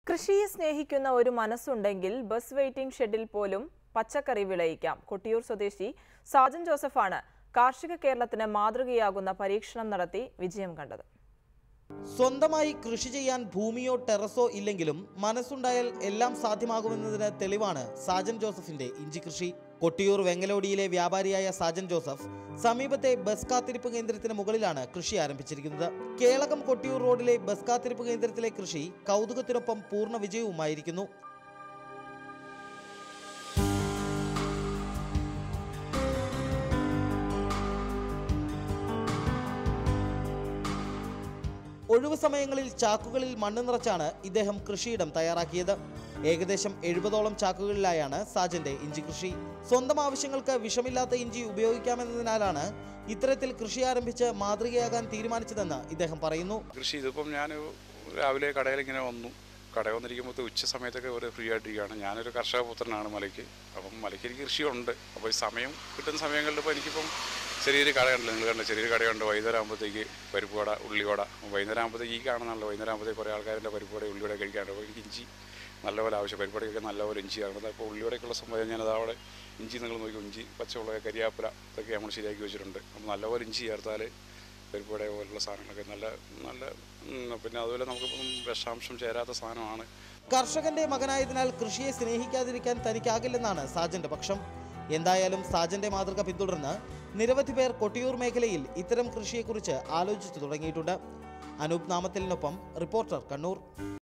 കൃഷിയെ സ്നേഹിക്കുന്ന ഒരു മനസ്സുണ്ടെങ്കിൽ ബസ് വെയിറ്റിംഗ് ഷെഡിൽ പോലും പച്ചക്കറി വിളയിക്കാം കൊട്ടിയൂർ സ്വദേശി സാജൻ ജോസഫാണ് കാർഷിക കേരളത്തിന് മാതൃകയാകുന്ന പരീക്ഷണം നടത്തി വിജയം കണ്ടത് സ്വന്തമായി കൃഷി ചെയ്യാൻ ഭൂമിയോ ടെറസോ ഇല്ലെങ്കിലും മനസ്സുണ്ടായാൽ എല്ലാം സാധ്യമാകുമെന്നതിന് തെളിവാണ് സാജൻ ജോസഫിന്റെ ഇഞ്ചി കൃഷി കൊട്ടിയൂർ വെങ്ങലോടിയിലെ വ്യാപാരിയായ സാജൻ ജോസഫ് സമീപത്തെ ബസ് കാത്തിരിപ്പ് കേന്ദ്രത്തിന് മുകളിലാണ് കൃഷി ആരംഭിച്ചിരിക്കുന്നത് കേളകം കൊട്ടിയൂർ റോഡിലെ ബസ് കാത്തിരിപ്പ് കേന്ദ്രത്തിലെ കൃഷി കൗതുകത്തിനൊപ്പം പൂർണ്ണ വിജയവുമായിരിക്കുന്നു ഒഴിവു സമയങ്ങളിൽ ചാക്കുകളിൽ മണ്ണ് നിറച്ചാണ് ഇദ്ദേഹം കൃഷിയിടം തയ്യാറാക്കിയത് ഏകദേശം എഴുപതോളം ചാക്കുകളിലായാണ് സാജന്റെ ഇഞ്ചി കൃഷി സ്വന്തം ആവശ്യങ്ങൾക്ക് വിഷമില്ലാത്ത ഇഞ്ചി ഉപയോഗിക്കാമെന്നതിനാലാണ് ഇത്തരത്തിൽ കൃഷി ആരംഭിച്ച് മാതൃകയാകാൻ തീരുമാനിച്ചതെന്ന് ഇദ്ദേഹം പറയുന്നു കൃഷി ഇതിപ്പം ഞാൻ രാവിലെ കടയിൽ ഇങ്ങനെ വന്നു കടയിൽ വന്നിരിക്കുമ്പോൾ ഉച്ച സമയത്തൊക്കെ ഒരു ഫ്രീ ആയിട്ടിരിക്കുകയാണ് ഞാനൊരു കർഷക പുത്രനാണ് മലയ്ക്ക് അപ്പം മലയ്ക്ക് എനിക്ക് കൃഷിയുണ്ട് അപ്പോൾ ഈ സമയം കിട്ടുന്ന സമയങ്ങളിൽ ഇപ്പോൾ എനിക്കിപ്പം ചെറിയൊരു കടയുണ്ടല്ലോ നിങ്ങൾ കണ്ട ചെറിയൊരു കടയുണ്ട് വൈകുന്നേരം ആകുമ്പോഴത്തേക്ക് പരിപ്പ് വട ഉള്ളിവട വൈകുന്നേരം ആകുമ്പോഴത്തേക്ക് ഈ കാണുന്നല്ലോ വൈകുന്നേരം ആകുമ്പോഴത്തേക്ക് കുറേ ആൾക്കാരുടെ പരിപ്പ് വട ഉള്ളിവട കഴിക്കാറുണ്ട് അപ്പോൾ എനിക്ക് ഇഞ്ചി നല്ലപോലെ ആവശ്യം പരിപ്പടയൊക്കെ നല്ലപോലെ ഇഞ്ചി കാണുന്നത് അപ്പോൾ ഉള്ളിവടയ്ക്കുള്ള സംഭവം ഞാനത് അവിടെ ഇഞ്ചി നിങ്ങൾ നോക്കി ഇഞ്ചി പച്ചമുളക് കരിയാപ്പില ഇതൊക്കെ നമ്മൾ ശരിയാക്കി വെച്ചിട്ടുണ്ട് അപ്പോൾ നല്ലപോലെ ഇഞ്ചി ചേർത്താൽ പരിപ്പുവട പോലുള്ള സാധനങ്ങളൊക്കെ നല്ല നല്ല ഉം, പിന്നെ അതുപോലെ നമുക്കിപ്പം വിഷാംശം ചേരാത്ത സാധനമാണ് കർഷകന്റെ മകനായതിനാൽ കൃഷിയെ സ്നേഹിക്കാതിരിക്കാൻ തനിക്കാകില്ലെന്നാണ് സാജന്റെ പക്ഷം എന്തായാലും സാജന്റെ മാതൃക പിന്തുടർന്ന് നിരവധി പേർ കൊട്ടിയൂർ മേഖലയിൽ ഇത്തരം കൃഷിയെക്കുറിച്ച് ആലോചിച്ചു തുടങ്ങിയിട്ടുണ്ട് അനൂപ് നാമത്തിലിനൊപ്പം റിപ്പോർട്ടർ കണ്ണൂർ